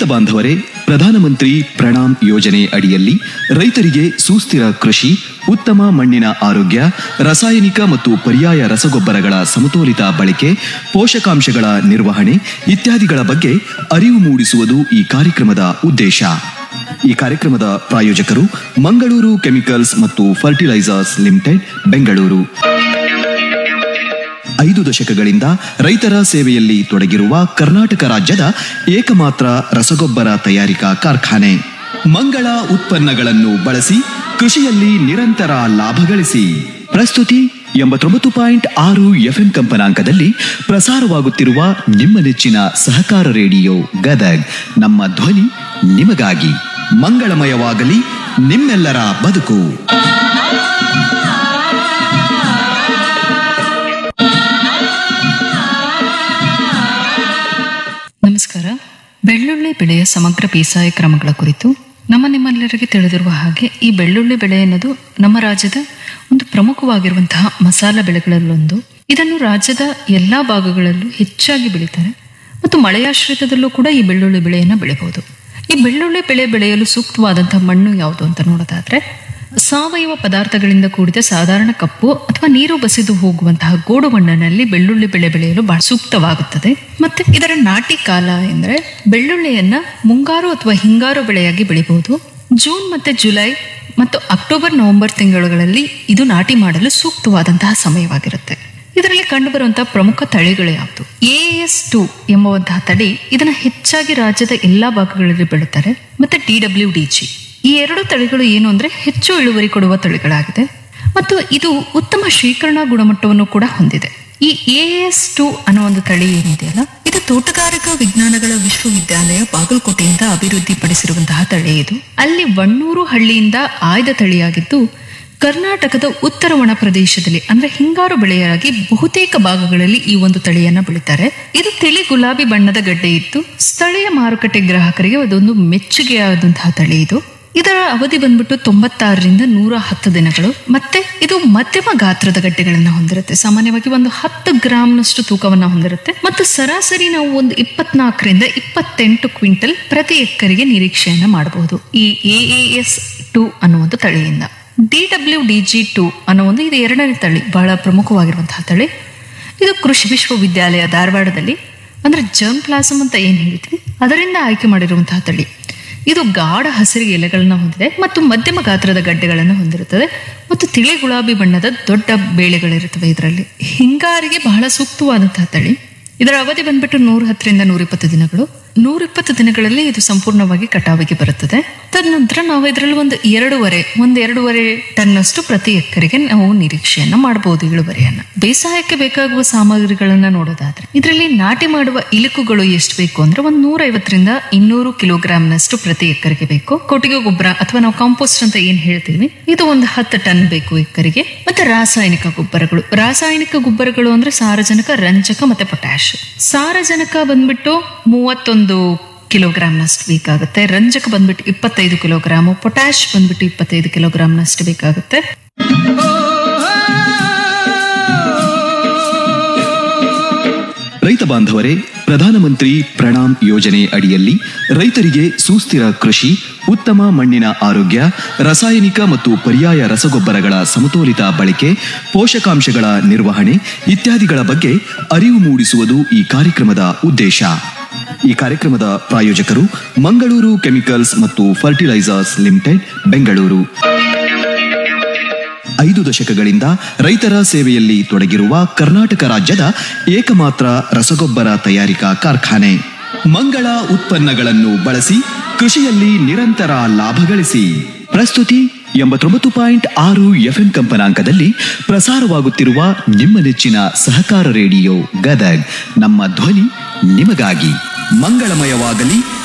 ಬಾಂಧವರೇ ಪ್ರಧಾನಮಂತ್ರಿ ಪ್ರಣಾಮ್ ಯೋಜನೆ ಅಡಿಯಲ್ಲಿ ರೈತರಿಗೆ ಸುಸ್ಥಿರ ಕೃಷಿ ಉತ್ತಮ ಮಣ್ಣಿನ ಆರೋಗ್ಯ ರಾಸಾಯನಿಕ ಮತ್ತು ಪರ್ಯಾಯ ರಸಗೊಬ್ಬರಗಳ ಸಮತೋಲಿತ ಬಳಕೆ ಪೋಷಕಾಂಶಗಳ ನಿರ್ವಹಣೆ ಇತ್ಯಾದಿಗಳ ಬಗ್ಗೆ ಅರಿವು ಮೂಡಿಸುವುದು ಈ ಕಾರ್ಯಕ್ರಮದ ಉದ್ದೇಶ ಈ ಕಾರ್ಯಕ್ರಮದ ಪ್ರಾಯೋಜಕರು ಮಂಗಳೂರು ಕೆಮಿಕಲ್ಸ್ ಮತ್ತು ಫರ್ಟಿಲೈಸರ್ಸ್ ಲಿಮಿಟೆಡ್ ಬೆಂಗಳೂರು ಐದು ದಶಕಗಳಿಂದ ರೈತರ ಸೇವೆಯಲ್ಲಿ ತೊಡಗಿರುವ ಕರ್ನಾಟಕ ರಾಜ್ಯದ ಏಕಮಾತ್ರ ರಸಗೊಬ್ಬರ ತಯಾರಿಕಾ ಕಾರ್ಖಾನೆ ಮಂಗಳ ಉತ್ಪನ್ನಗಳನ್ನು ಬಳಸಿ ಕೃಷಿಯಲ್ಲಿ ನಿರಂತರ ಲಾಭ ಗಳಿಸಿ ಪ್ರಸ್ತುತಿ ಎಂಬತ್ತೊಂಬತ್ತು ಪಾಯಿಂಟ್ ಆರು ಎಫ್ಎಂ ಕಂಪನಾಂಕದಲ್ಲಿ ಪ್ರಸಾರವಾಗುತ್ತಿರುವ ನಿಮ್ಮ ನೆಚ್ಚಿನ ಸಹಕಾರ ರೇಡಿಯೋ ಗದಗ್ ನಮ್ಮ ಧ್ವನಿ ನಿಮಗಾಗಿ ಮಂಗಳಮಯವಾಗಲಿ ನಿಮ್ಮೆಲ್ಲರ ಬದುಕು ನಮಸ್ಕಾರ ಬೆಳ್ಳುಳ್ಳಿ ಬೆಳೆಯ ಸಮಗ್ರ ಬೇಸಾಯ ಕ್ರಮಗಳ ಕುರಿತು ನಮ್ಮ ನಿಮ್ಮೆಲ್ಲರಿಗೆ ತಿಳಿದಿರುವ ಹಾಗೆ ಈ ಬೆಳ್ಳುಳ್ಳಿ ಬೆಳೆ ಎನ್ನುವುದು ನಮ್ಮ ರಾಜ್ಯದ ಒಂದು ಪ್ರಮುಖವಾಗಿರುವಂತಹ ಮಸಾಲ ಬೆಳೆಗಳಲ್ಲೊಂದು ಇದನ್ನು ರಾಜ್ಯದ ಎಲ್ಲಾ ಭಾಗಗಳಲ್ಲೂ ಹೆಚ್ಚಾಗಿ ಬೆಳೀತಾರೆ ಮತ್ತು ಮಳೆಯಾಶ್ರಿತದಲ್ಲೂ ಕೂಡ ಈ ಬೆಳ್ಳುಳ್ಳಿ ಬೆಳೆಯನ್ನು ಬೆಳೆಯಬಹುದು ಈ ಬೆಳ್ಳುಳ್ಳಿ ಬೆಳೆ ಬೆಳೆಯಲು ಸೂಕ್ತವಾದಂತಹ ಮಣ್ಣು ಯಾವುದು ಅಂತ ನೋಡೋದಾದ್ರೆ ಸಾವಯವ ಪದಾರ್ಥಗಳಿಂದ ಕೂಡಿದ ಸಾಧಾರಣ ಕಪ್ಪು ಅಥವಾ ನೀರು ಬಸಿದು ಹೋಗುವಂತಹ ಗೋಡು ಮಣ್ಣಿನಲ್ಲಿ ಬೆಳ್ಳುಳ್ಳಿ ಬೆಳೆ ಬೆಳೆಯಲು ಬಹಳ ಸೂಕ್ತವಾಗುತ್ತದೆ ಮತ್ತೆ ಇದರ ನಾಟಿ ಕಾಲ ಎಂದರೆ ಬೆಳ್ಳುಳ್ಳಿಯನ್ನ ಮುಂಗಾರು ಅಥವಾ ಹಿಂಗಾರು ಬೆಳೆಯಾಗಿ ಬೆಳಿಬಹುದು ಜೂನ್ ಮತ್ತೆ ಜುಲೈ ಮತ್ತು ಅಕ್ಟೋಬರ್ ನವೆಂಬರ್ ತಿಂಗಳುಗಳಲ್ಲಿ ಇದು ನಾಟಿ ಮಾಡಲು ಸೂಕ್ತವಾದಂತಹ ಸಮಯವಾಗಿರುತ್ತೆ ಇದರಲ್ಲಿ ಕಂಡುಬರುವಂತಹ ಪ್ರಮುಖ ತಳಿಗಳು ಯಾವುದು ಎ ಎಸ್ ಟು ಎಂಬುವಂತಹ ತಳಿ ಇದನ್ನ ಹೆಚ್ಚಾಗಿ ರಾಜ್ಯದ ಎಲ್ಲಾ ಭಾಗಗಳಲ್ಲಿ ಬೆಳುತ್ತಾರೆ ಮತ್ತೆ ಡಿ ಡಬ್ಲ್ಯೂ ಡಿ ಜಿ ಈ ಎರಡು ತಳಿಗಳು ಏನು ಅಂದ್ರೆ ಹೆಚ್ಚು ಇಳುವರಿ ಕೊಡುವ ತಳಿಗಳಾಗಿದೆ ಮತ್ತು ಇದು ಉತ್ತಮ ಶೇಖರಣಾ ಗುಣಮಟ್ಟವನ್ನು ಕೂಡ ಹೊಂದಿದೆ ಈ ಎ ಎಸ್ ಟು ಅನ್ನೋ ಒಂದು ತಳಿ ಏನಿದೆಯಲ್ಲ ಇದು ತೋಟಗಾರಿಕಾ ವಿಜ್ಞಾನಗಳ ವಿಶ್ವವಿದ್ಯಾಲಯ ಬಾಗಲಕೋಟೆಯಿಂದ ಅಭಿವೃದ್ಧಿಪಡಿಸಿರುವಂತಹ ತಳಿ ಇದು ಅಲ್ಲಿ ವಣ್ಣೂರು ಹಳ್ಳಿಯಿಂದ ಆಯ್ದ ತಳಿಯಾಗಿದ್ದು ಕರ್ನಾಟಕದ ಉತ್ತರ ಒಣ ಪ್ರದೇಶದಲ್ಲಿ ಅಂದ್ರೆ ಹಿಂಗಾರು ಬೆಳೆಯಾಗಿ ಬಹುತೇಕ ಭಾಗಗಳಲ್ಲಿ ಈ ಒಂದು ತಳಿಯನ್ನ ಬೆಳೀತಾರೆ ಇದು ತಿಳಿ ಗುಲಾಬಿ ಬಣ್ಣದ ಗಡ್ಡೆ ಇದ್ದು ಸ್ಥಳೀಯ ಮಾರುಕಟ್ಟೆ ಗ್ರಾಹಕರಿಗೆ ಅದೊಂದು ಮೆಚ್ಚುಗೆಯಾದಂತಹ ತಳಿ ಇದು ಇದರ ಅವಧಿ ಬಂದ್ಬಿಟ್ಟು ತೊಂಬತ್ತಾರರಿಂದ ನೂರ ಹತ್ತು ದಿನಗಳು ಮತ್ತೆ ಇದು ಮಧ್ಯಮ ಗಾತ್ರದ ಗಡ್ಡೆಗಳನ್ನ ಹೊಂದಿರುತ್ತೆ ಸಾಮಾನ್ಯವಾಗಿ ಒಂದು ಹತ್ತು ಗ್ರಾಮ್ನಷ್ಟು ತೂಕವನ್ನ ಹೊಂದಿರುತ್ತೆ ಮತ್ತು ಸರಾಸರಿ ನಾವು ಒಂದು ಇಪ್ಪತ್ನಾಲ್ಕರಿಂದ ಇಪ್ಪತ್ತೆಂಟು ಕ್ವಿಂಟಲ್ ಪ್ರತಿ ಎಕರೆಗೆ ನಿರೀಕ್ಷೆಯನ್ನ ಮಾಡಬಹುದು ಈ ಎ ಎಸ್ ಟು ಅನ್ನೋ ಒಂದು ತಳಿಯಿಂದ D W D G two ಅನ್ನೋ ಒಂದು ಇದು ಎರಡನೇ ತಳಿ ಬಹಳ ಪ್ರಮುಖವಾಗಿರುವಂತಹ ತಳಿ ಇದು ಕೃಷಿ ವಿಶ್ವವಿದ್ಯಾಲಯ ಧಾರವಾಡದಲ್ಲಿ ಅಂದ್ರೆ ಜರ್ಮ್ ಪ್ಲಾಸಮ್ ಅಂತ ಏನು ಹೇಳ್ತೀವಿ ಅದರಿಂದ ಆಯ್ಕೆ ಮಾಡಿರುವಂತಹ ತಳಿ ಇದು ಗಾಢ ಹಸಿರು ಎಲೆಗಳನ್ನ ಹೊಂದಿದೆ ಮತ್ತು ಮಧ್ಯಮ ಗಾತ್ರದ ಗಡ್ಡೆಗಳನ್ನು ಹೊಂದಿರುತ್ತದೆ ಮತ್ತು ತಿಳಿ ಗುಲಾಬಿ ಬಣ್ಣದ ದೊಡ್ಡ ಬೇಳೆಗಳಿರುತ್ತವೆ ಇದರಲ್ಲಿ ಹಿಂಗಾರಿಗೆ ಬಹಳ ಸೂಕ್ತವಾದಂತಹ ತಳಿ ಇದರ ಅವಧಿ ಬಂದ್ಬಿಟ್ಟು ನೂರ ಹತ್ತರಿಂದ ನೂರ ಇಪ್ಪತ್ತು ದಿನಗಳು ನೂರ ಇಪ್ಪತ್ತು ದಿನಗಳಲ್ಲಿ ಇದು ಸಂಪೂರ್ಣವಾಗಿ ಕಟಾವಿಗೆ ಬರುತ್ತದೆ ತದನಂತರ ನಾವು ಇದರಲ್ಲಿ ಒಂದು ಎರಡೂವರೆ ಒಂದು ಎರಡೂವರೆ ಟನ್ನಷ್ಟು ಪ್ರತಿ ಎಕರೆಗೆ ನಾವು ನಿರೀಕ್ಷೆಯನ್ನ ಮಾಡಬಹುದು ಇಳುವರಿಯನ್ನ ಬೇಸಾಯಕ್ಕೆ ಬೇಕಾಗುವ ಸಾಮಗ್ರಿಗಳನ್ನ ನೋಡೋದಾದ್ರೆ ಇದರಲ್ಲಿ ನಾಟಿ ಮಾಡುವ ಇಲುಕುಗಳು ಎಷ್ಟು ಬೇಕು ಅಂದ್ರೆ ಒಂದು ನೂರ ಐವತ್ತರಿಂದ ಇನ್ನೂರು ಕಿಲೋಗ್ರಾಂನಷ್ಟು ಪ್ರತಿ ಎಕರೆಗೆ ಬೇಕು ಕೊಟ್ಟಿಗೆ ಗೊಬ್ಬರ ಅಥವಾ ನಾವು ಕಾಂಪೋಸ್ಟ್ ಅಂತ ಏನ್ ಹೇಳ್ತೀವಿ ಇದು ಒಂದು ಹತ್ತು ಟನ್ ಬೇಕು ಎಕರೆಗೆ ಮತ್ತೆ ರಾಸಾಯನಿಕ ಗೊಬ್ಬರಗಳು ರಾಸಾಯನಿಕ ಗೊಬ್ಬರಗಳು ಅಂದ್ರೆ ಸಾರಜನಕ ರಂಜಕ ಮತ್ತೆ ಪೊಟ್ಯಾಶ್ ಸಾರಜನಕ ಬಂದ್ಬಿಟ್ಟು ಮೂವತ್ತೊಂದು ಕಿಲೋಗ್ರಾಂನಷ್ಟು ಬೇಕಾಗುತ್ತೆ ರಂಜಕ ಬಂದ್ಬಿಟ್ಟು ಇಪ್ಪತ್ತೈದು ಕಿಲೋಗ್ರಾಮು ಪೊಟ್ಯಾಶ್ ಬಂದ್ಬಿಟ್ಟು ಇಪ್ಪತ್ತೈದು ಕಿಲೋಗ್ರಾಂನಷ್ಟು ಬೇಕಾಗುತ್ತೆ ರೈತ ಬಾಂಧವರೇ ಪ್ರಧಾನಮಂತ್ರಿ ಪ್ರಣಾಮ್ ಯೋಜನೆ ಅಡಿಯಲ್ಲಿ ರೈತರಿಗೆ ಸುಸ್ಥಿರ ಕೃಷಿ ಉತ್ತಮ ಮಣ್ಣಿನ ಆರೋಗ್ಯ ರಾಸಾಯನಿಕ ಮತ್ತು ಪರ್ಯಾಯ ರಸಗೊಬ್ಬರಗಳ ಸಮತೋಲಿತ ಬಳಕೆ ಪೋಷಕಾಂಶಗಳ ನಿರ್ವಹಣೆ ಇತ್ಯಾದಿಗಳ ಬಗ್ಗೆ ಅರಿವು ಮೂಡಿಸುವುದು ಈ ಕಾರ್ಯಕ್ರಮದ ಉದ್ದೇಶ ಈ ಕಾರ್ಯಕ್ರಮದ ಪ್ರಾಯೋಜಕರು ಮಂಗಳೂರು ಕೆಮಿಕಲ್ಸ್ ಮತ್ತು ಫರ್ಟಿಲೈಸರ್ಸ್ ಲಿಮಿಟೆಡ್ ಬೆಂಗಳೂರು ಐದು ದಶಕಗಳಿಂದ ರೈತರ ಸೇವೆಯಲ್ಲಿ ತೊಡಗಿರುವ ಕರ್ನಾಟಕ ರಾಜ್ಯದ ಏಕಮಾತ್ರ ರಸಗೊಬ್ಬರ ತಯಾರಿಕಾ ಕಾರ್ಖಾನೆ ಮಂಗಳ ಉತ್ಪನ್ನಗಳನ್ನು ಬಳಸಿ ಕೃಷಿಯಲ್ಲಿ ನಿರಂತರ ಲಾಭ ಗಳಿಸಿ ಪ್ರಸ್ತುತಿ ಎಂಬತ್ತೊಂಬತ್ತು ಪಾಯಿಂಟ್ ಆರು ಎಫ್ಎಂ ಕಂಪನಾಂಕದಲ್ಲಿ ಪ್ರಸಾರವಾಗುತ್ತಿರುವ ನಿಮ್ಮ ನೆಚ್ಚಿನ ಸಹಕಾರ ರೇಡಿಯೋ ಗದಗ್ ನಮ್ಮ ಧ್ವನಿ ನಿಮಗಾಗಿ ಮಂಗಳಮಯವಾಗಲಿ